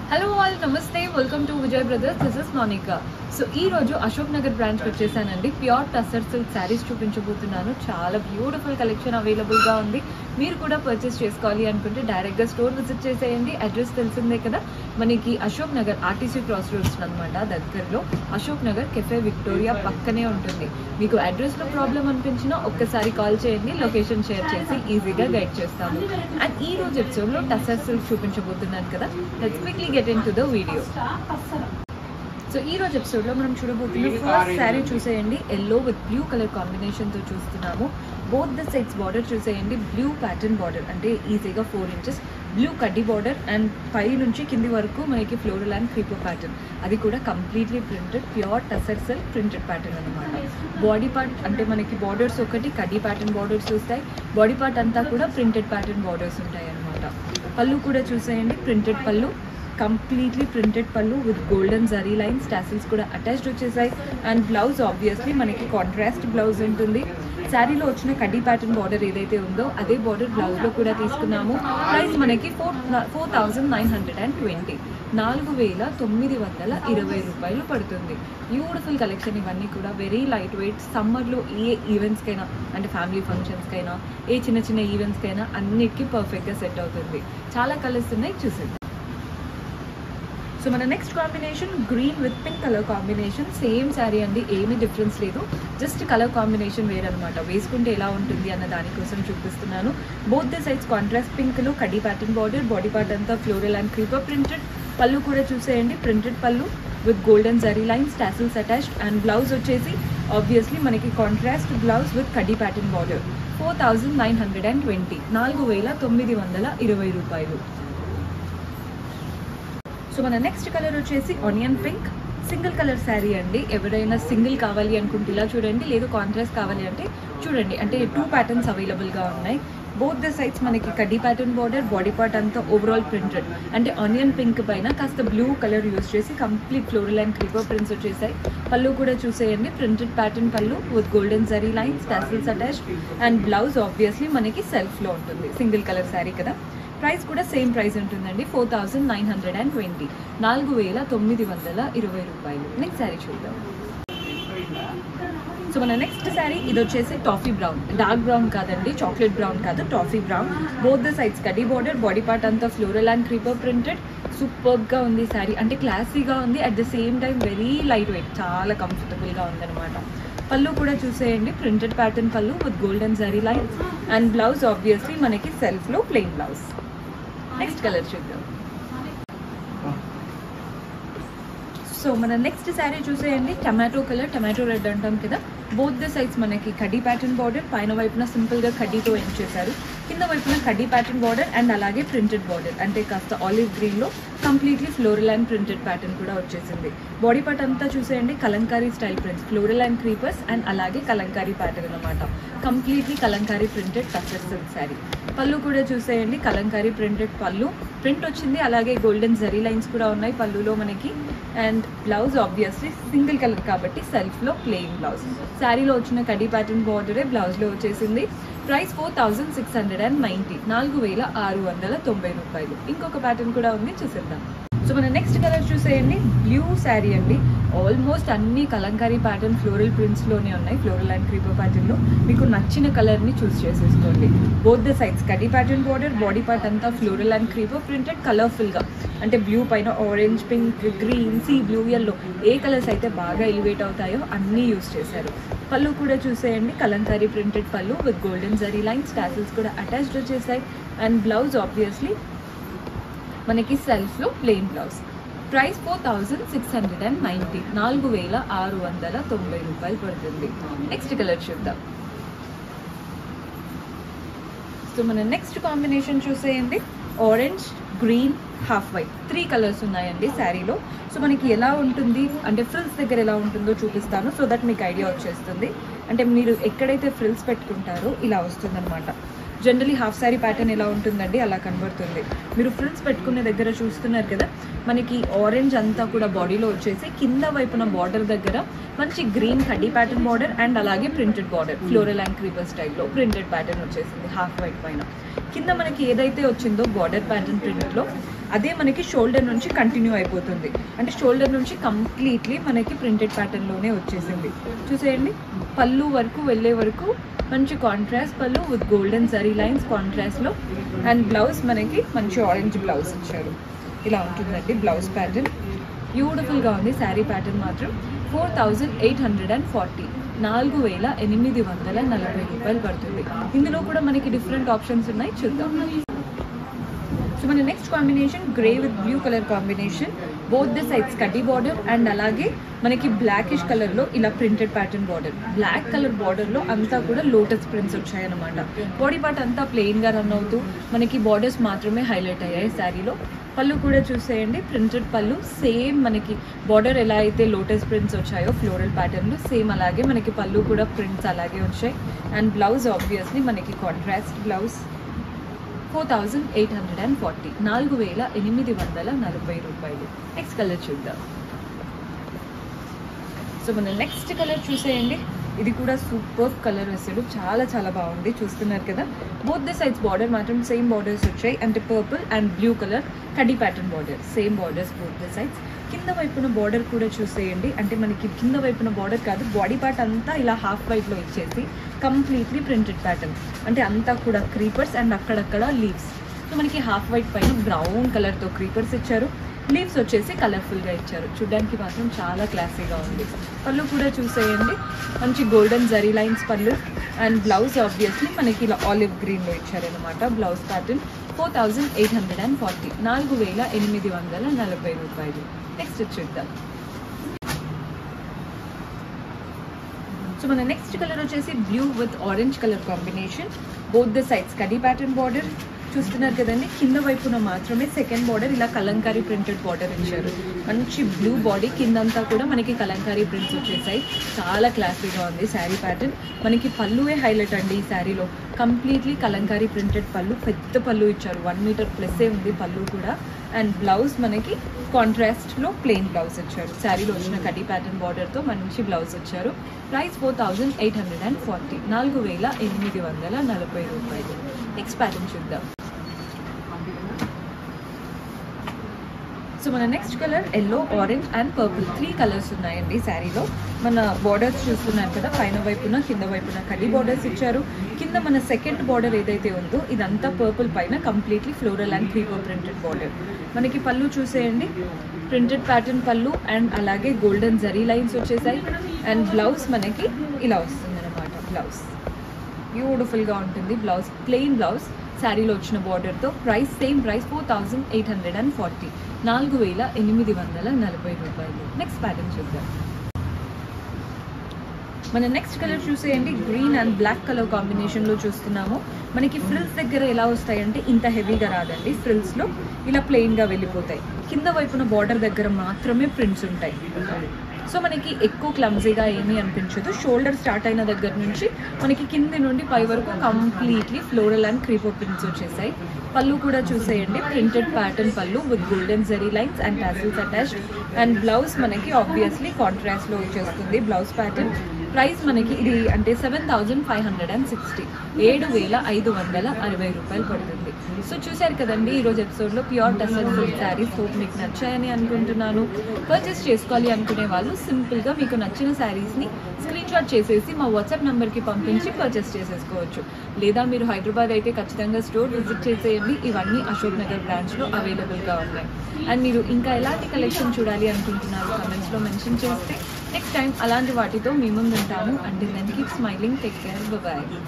hello all namaste welcome to Vijay brothers this is Monica so ఈ రోజు Ashok Nagar branch వచ్చేసానండి ప్యూర్ టసర్ సిల్క్ శారీస్ చూపించబోతున్నాను చాలా బ్యూటిఫుల్ కలెక్షన్ అవైలబుల్ గా ఉంది మీరు కూడా పర్చేస్ చేసుకోవాలి అనుకుంటే డైరెక్ట్ గా స్టోర్ విజిట్ చేసేయండి అడ్రస్ తెలిసిందే కదా మనకి Ashok Nagar RTC cross roads అనమాట దగ్గరలో అశోక్ నగర్ కెఫే విక్టోరియా పక్కనే ఉంటుంది మీకు అడ్రస్ లో ప్రాబ్లం అనిపించినా ఒక్కసారి కాల్ చేయండి లొకేషన్ షేర్ చేసి ఈజీగా గైడ్ చేస్తాము అండ్ ఈ రోజు ఎపిసోడ్ లో టసర్ సిల్క్ చూపించబోతున్నాను కదా let's quickly get in to the video so ఈ రోజు ఎపిసోడ్ లో మనం చూడబోతున్న ఫస్ట్ శారీ చూసేయండి yellow with blue colour combination తో చూస్తున్నాము బోత్ ద సెట్స్ బార్డర్ చూసేయండి బ్లూ ప్యాటర్న్ బార్డర్ అంటే ఈజీగా ఫోర్ ఇంచెస్ బ్లూ కడ్డీ బార్డర్ అండ్ పై నుంచి కింది వరకు మనకి ఫ్లోరల్ అండ్ క్రీపర్ ప్యాటర్న్ అది కూడా completely printed pure tussar silk printed pattern అనమాట బాడీ పార్ట్ అంటే మనకి బార్డర్స్ ఒకటి కడ్డీ ప్యాటర్న్ బార్డర్స్ వస్తాయి బాడీ పార్ట్ అంతా కూడా ప్రింటెడ్ ప్యాటర్న్ బార్డర్స్ ఉంటాయి అనమాట పళ్ళు కూడా చూసేయండి printed pallu completely printed pallu with golden zari lines tassels కూడా అటాచ్డ్ వచ్చేసాయి అండ్ బ్లౌజ్ ఆబ్వియస్లీ మనకి కాంట్రాస్ట్ బ్లౌజ్ ఉంటుంది శారీలో వచ్చిన కడ్డీ ప్యాటర్న్ బార్డర్ ఏదైతే ఉందో అదే బార్డర్ బ్లౌజ్లో కూడా తీసుకున్నాము ప్రైస్ మనకి four four thousand nine hundred and twenty నాలుగు వేల తొమ్మిది వందల ఇరవై రూపాయలు పడుతుంది బ్యూటిఫుల్ కలెక్షన్ ఇవన్నీ కూడా వెరీ లైట్ వెయిట్ సమ్మర్లో ఏ ఈవెంట్స్కైనా అంటే ఫ్యామిలీ ఫంక్షన్స్కైనా ఏ చిన్న చిన్న ఈవెంట్స్కైనా అన్నిటికీ పర్ఫెక్ట్గా సెట్ అవుతుంది చాలా కలర్స్ ఉన్నాయి చూసేద్దాం సో మన next combination green with pink colour combination same sari అండి ఏమీ డిఫరెన్స్ లేదు జస్ట్ కలర్ కాంబినేషన్ వేరనమాట వేసుకుంటే ఎలా ఉంటుంది అన్న దానికోసం చూపిస్తున్నాను బోత్ ద సైడ్స్ కాంట్రాస్ట్ పింక్లో కడ్డీ ప్యాటర్న్ బార్డర్ బాడీ పార్ట్ అంతా floral and creeper printed pallu కూడా చూసేయండి printed pallu with golden zari lines tassels attached and blouse వచ్చేసి ఆబ్వియస్లీ మనకి కాంట్రాస్ట్ బ్లౌజ్ విత్ కడ్డీ pattern border four thousand nine hundred and twenty నాలుగు వేల తొమ్మిది వందల ఇరవై రూపాయలు సో మన నెక్స్ట్ కలర్ వచ్చేసి onion pink single colour sari అండి ఎవరైనా సింగిల్ కావాలి అనుకుంటే ఇలా చూడండి లేదు కాంట్రాస్ట్ కావాలి అంటే చూడండి అంటే టూ ప్యాటర్న్స్ అవైలబుల్గా ఉన్నాయి బోత్ ద సైడ్స్ మనకి కడ్డీ ప్యాటర్న్ బార్డర్ బాడీ పార్ట్ అంతా ఓవరాల్ ప్రింటెడ్ అంటే ఆనియన్ పింక్ పైన కాస్త బ్లూ కలర్ యూస్ చేసి complete floral and creeper prints వచ్చేసాయి పళ్ళు కూడా చూసేయండి printed pattern pallu with golden zari lines tassels attached and blouse obviously మనకి సెల్ఫ్లో ఉంటుంది సింగిల్ కలర్ శారీ కదా ప్రైస్ కూడా సేమ్ ప్రైస్ ఉంటుందండి four thousand nine hundred and twenty నాలుగు వేల తొమ్మిది వందల ఇరవై రూపాయలు నెక్స్ట్ శారీ చూద్దాం సో మన నెక్స్ట్ శారీ ఇది వచ్చేసి టాఫీ బ్రౌన్ డార్క్ బ్రౌన్ కాదండి చాక్లెట్ బ్రౌన్ కాదు toffee brown both the sides కడీ బార్డర్ బాడీ పార్ట్ అంతా ఫ్లోరల్ అండ్ క్రీపర్ ప్రింటెడ్ సూపర్గా ఉంది శారీ అంటే క్లాసీగా ఉంది at the same time very light weight చాలా కంఫర్టబుల్గా ఉందన్నమాట పళ్ళు కూడా చూసేయండి printed pattern pallu with golden zari lines and blouse obviously మనకి సెల్ఫ్లో ప్లెయిన్ బ్లౌజ్ నెక్స్ట్ కలర్ చూద్దాం సో మన నెక్స్ట్ శారీ చూసేయండి టమాటో కలర్ టమాటో రెడ్ అంటాం కదా బోత్ ద సైడ్స్ మనకి కడ్డీ ప్యాటర్న్ బార్డర్ పైన వైపున సింపుల్గా కడ్డీతో ఎండ్ చేశారు కింద వైపున కడ్డీ ప్యాటర్న్ బార్డర్ అండ్ అలాగే ప్రింటెడ్ బార్డర్ అంటే కాస్త ఆలివ్ గ్రీన్లో completely floral and printed pattern కూడా వచ్చేసింది బాడీ పార్ట్ అంతా చూసేయండి kalamkari style prints floral and creepers and అలాగే కలంకారీ ప్యాటర్న్ అనమాట completely kalamkari printed tussar silk sari pallu కూడా చూసేయండి కలంకారీ ప్రింటెడ్ పళ్ళు ప్రింట్ వచ్చింది అలాగే గోల్డెన్ జరీ లైన్స్ కూడా ఉన్నాయి పళ్ళులో మనకి and blouse obviously single colour కాబట్టి సెల్ఫ్లో ప్లెయిన్ బ్లౌజ్ శారీలో వచ్చిన కడీ ప్యాటర్న్ బార్డరే బ్లౌజ్లో వచ్చేసింది price four thousand six hundred and ninety నాలుగు వేల ఆరు వందల తొంభై రూపాయలు ఇంకొక ప్యాటర్న్ కూడా ఉంది చూసేద్దాం సో మన నెక్స్ట్ కలర్ చూసేయండి బ్లూ శారీ అండి ఆల్మోస్ట్ అన్ని కలంకారీ ప్యాటర్న్ ఫ్లోరల్ ప్రింట్స్లోనే ఉన్నాయి ఫ్లోరల్ అండ్ క్రీపర్ ప్యాటర్న్లో మీకు నచ్చిన కలర్ని చూస్ చేసేసుకోండి బోత్ ద సైడ్స్ కడీ ప్యాటర్న్ బార్డర్ బాడీ పార్ట్ అంతా ఫ్లోరల్ అండ్ క్రీపర్ ప్రింటెడ్ కలర్ఫుల్గా అంటే బ్లూ పైన orange pink green sea blue yellow ఏ కలర్స్ అయితే బాగా ఎలివేట్ అవుతాయో అన్నీ యూస్ చేశారు పళ్ళు కూడా చూసేయండి kalamkari printed pallu with golden zari lines tassels కూడా అటాచ్డ్ వచ్చేసాయి అండ్ బ్లౌజ్ ఆబ్వియస్లీ మనకి సెల్ఫ్లో plain blouse price four thousand six hundred and ninety నాలుగు వేల ఆరు వందల తొంభై రూపాయలు పడుతుంది నెక్స్ట్ కలర్ చూద్దాం సో మన నెక్స్ట్ కాంబినేషన్ చూసేయండి orange green half white three colours ఉన్నాయండి శారీలో సో మనకి ఎలా ఉంటుంది అంటే ఫ్రిల్స్ దగ్గర ఎలా ఉంటుందో చూపిస్తాను సో దట్ మీకు ఐడియా వచ్చేస్తుంది అంటే మీరు ఎక్కడైతే ఫ్రిల్స్ పెట్టుకుంటారో ఇలా వస్తుందన్నమాట జనరలీ హాఫ్ శారీ ప్యాటర్న్ ఎలా ఉంటుందండి అలా కనబడుతుంది మీరు ఫ్రిల్స్ పెట్టుకునే దగ్గర చూస్తున్నారు కదా మనకి ఆరెంజ్ అంతా కూడా బాడీలో వచ్చేసి కింద వైపున బార్డర్ దగ్గర మంచి గ్రీన్ కడ్డీ ప్యాటర్న్ బార్డర్ అండ్ అలాగే printed border floral and creeper స్టైల్లో ప్రింటెడ్ ప్యాటర్న్ వచ్చేసింది హాఫ్ వైట్ పైన కింద మనకి ఏదైతే వచ్చిందో బార్డర్ ప్యాటర్న్ ప్రింట్లో అదే మనకి షోల్డర్ నుంచి కంటిన్యూ అయిపోతుంది అంటే షోల్డర్ నుంచి కంప్లీట్లీ మనకి ప్రింటెడ్ ప్యాటర్న్లోనే వచ్చేసింది చూసేయండి పళ్ళు వరకు వెళ్ళే వరకు మంచి contrast pallu with golden zari lines కాంట్రాస్ట్లో అండ్ బ్లౌజ్ మనకి మంచి ఆరెంజ్ బ్లౌజ్ ఇచ్చారు ఇలా ఉంటుందండి బ్లౌజ్ ప్యాటర్న్ బ్యూటిఫుల్గా ఉంది శారీ ప్యాటర్న్ మాత్రం four thousand eight hundred and forty నాలుగు వేల ఎనిమిది వందల నలభై రూపాయలు పడుతుంది ఇందులో కూడా మనకి డిఫరెంట్ ఆప్షన్స్ ఉన్నాయి చూద్దాం సో మన next combination grey with blue colour combination both the sides కడ్డీ బార్డర్ అండ్ అలాగే మనకి బ్లాకిష్ కలర్లో ఇలా printed pattern border black colour బార్డర్లో అంతా కూడా లోటస్ ప్రింట్స్ వచ్చాయన్నమాట బాడీ పార్ట్ అంతా ప్లెయిన్గా రన్ అవుతూ మనకి బార్డర్స్ మాత్రమే హైలైట్ అయ్యాయి శారీలో పళ్ళు కూడా చూసేయండి ప్రింటెడ్ పళ్ళు సేమ్ మనకి బార్డర్ ఎలా అయితే లోటస్ ప్రింట్స్ వచ్చాయో ఫ్లోరల్ ప్యాటర్న్లో సేమ్ అలాగే మనకి పళ్ళు కూడా ప్రింట్స్ అలాగే వచ్చాయి అండ్ బ్లౌజ్ ఆబ్వియస్లీ మనకి contrast blouse four thousand eight hundred and forty నాలుగు వేల ఎనిమిది వందల నలభై రూపాయలు నెక్స్ట్ కలర్ చూద్దాం సో మన నెక్స్ట్ కలర్ చూసేయండి ఇది కూడా సూపర్ కలర్ అసలు చాలా చాలా బాగుంది చూస్తున్నారు కదా బోత్ ద సైడ్స్ బార్డర్ మాత్రం సేమ్ బార్డర్స్ వచ్చాయి అంటే పర్పుల్ అండ్ బ్లూ కలర్ కడ్డీ pattern border same borders both the sides కింద వైపున బార్డర్ కూడా చూసేయండి అంటే మనకి కింద వైపున బార్డర్ కాదు బాడీ పార్ట్ అంతా ఇలా హాఫ్ వైట్లో ఇచ్చేసి కంప్లీట్లీ ప్రింటెడ్ ప్యాటర్న్ అంటే అంతా కూడా క్రీపర్స్ అండ్ అక్కడక్కడ లీవ్స్ సో మనకి హాఫ్ వైట్ పైన బ్రౌన్ కలర్తో క్రీపర్స్ ఇచ్చారు లీవ్స్ వచ్చేసి కలర్ఫుల్గా ఇచ్చారు చూడ్డానికి మాత్రం చాలా క్లాసీగా ఉంది పళ్ళు కూడా చూసేయండి మంచి golden zari lines pallu and blouse obviously మనకి ఇలా ఆలివ్ గ్రీన్లో ఇచ్చారనమాట blouse pattern four thousand eight hundred and forty నాలుగు వేల ఎనిమిది వందల నలభై రూపాయలు నెక్స్ట్ చూద్దాం సో మన నెక్స్ట్ కలర్ వచ్చేసి blue with orange colour combination both the sides కడీ ప్యాటర్న్ బార్డర్ చూస్తున్నారు కదండి కింద వైపున మాత్రమే సెకండ్ బార్డర్ ఇలా కలంకారీ ప్రింటెడ్ బార్డర్ ఇచ్చారు మంచి బ్లూ బాడీ కిందంతా కూడా మనకి కలంకారీ ప్రింట్స్ వచ్చేసాయి చాలా క్లాసీగా ఉంది శారీ ప్యాటర్న్ మనకి పళ్ళువే హైలైట్ అండి ఈ శారీలో కంప్లీట్లీ కలంకారీ ప్రింటెడ్ పళ్ళు పెద్ద పళ్ళు ఇచ్చారు వన్ మీటర్ ప్లస్సే ఉంది పళ్ళు కూడా అండ్ బ్లౌజ్ మనకి కాంట్రాస్ట్లో ప్లెయిన్ బ్లౌజ్ ఇచ్చారు శారీలో వచ్చిన కడ్డీ ప్యాటర్న్ బార్డర్తో మంచి బ్లౌజ్ ఇచ్చారు price four thousand eight hundred and forty నాలుగు వేల ఎనిమిది వందల నలభై రూపాయలు నెక్స్ట్ ప్యాటర్న్ చూద్దాం సో మన next colour yellow orange and purple three colours ఉన్నాయండి శారీలో మన బార్డర్స్ చూస్తున్నారు కదా పైన వైపున కింద వైపున కడ్డీ బార్డర్స్ ఇచ్చారు కింద మన సెకండ్ బార్డర్ ఏదైతే ఉందో ఇదంతా పర్పుల్ పైన completely floral and creeper printed border మనకి పళ్ళు చూసేయండి ప్రింటెడ్ ప్యాటర్న్ పళ్ళు అండ్ అలాగే గోల్డెన్ జరీ లైన్స్ వచ్చేసాయి అండ్ బ్లౌజ్ మనకి ఇలా వస్తుంది అనమాట బ్లౌజ్ బ్యూటిఫుల్గా ఉంటుంది బ్లౌజ్ ప్లెయిన్ బ్లౌజ్ శారీలో వచ్చిన బార్డర్తో price same price four thousand eight hundred and forty నాలుగు వేల ఎనిమిది వందల నలభై రూపాయలు నెక్స్ట్ ప్యాటర్న్ చూద్దాం మన నెక్స్ట్ కలర్ చూసేయండి గ్రీన్ అండ్ బ్లాక్ కలర్ కాంబినేషన్లో చూస్తున్నాము మనకి ఫ్రిల్స్ దగ్గర ఎలా వస్తాయంటే ఇంత హెవీగా రాదండి ఫ్రిల్స్లో ఇలా ప్లెయిన్గా వెళ్ళిపోతాయి కింద వైపున బార్డర్ దగ్గర మాత్రమే ప్రింట్స్ ఉంటాయి సో మనకి ఎక్కువ క్లమ్జీగా ఏమీ అనిపించదు షోల్డర్ స్టార్ట్ అయిన దగ్గర నుంచి మనకి కింది నుండి పై వరకు completely floral and creeper prints వచ్చేసాయి పళ్ళు కూడా చూసేయండి printed pattern pallu with golden zari lines and tassels attached and blouse మనకి ఆబ్వియస్లీ కాంట్రాస్ట్లో వచ్చేస్తుంది బ్లౌజ్ ప్యాటర్న్ ప్రైస్ మనకి ఇది అంటే seven thousand five hundred and sixty ఏడు వేల ఐదు వందల అరవై రూపాయలు పడుతుంది సో చూశారు కదండి ఈరోజు ఎపిసోడ్లో pure tussar silk saris hope మీకు నచ్చాయని అనుకుంటున్నాను పర్చేస్ చేసుకోవాలి అనుకునే వాళ్ళు సింపుల్గా మీకు నచ్చిన శారీస్ని స్క్రీన్ షాట్ చేసేసి మా వాట్సాప్ నెంబర్కి పంపించి పర్చేస్ చేసేసుకోవచ్చు లేదా మీరు హైదరాబాద్ అయితే ఖచ్చితంగా స్టోర్ విజిట్ చేసేయండి ఇవన్నీ అశోక్ నగర్ బ్రాంచ్లో అవైలబుల్గా ఉన్నాయి అండ్ మీరు ఇంకా ఎలాంటి కలెక్షన్ చూడాలి అనుకుంటున్నారు కమెంట్స్లో మెన్షన్ చేస్తే నెక్స్ట్ టైం అలాంటి వాటితో మీ ముందు ఉంటాము and then keep smiling take care bye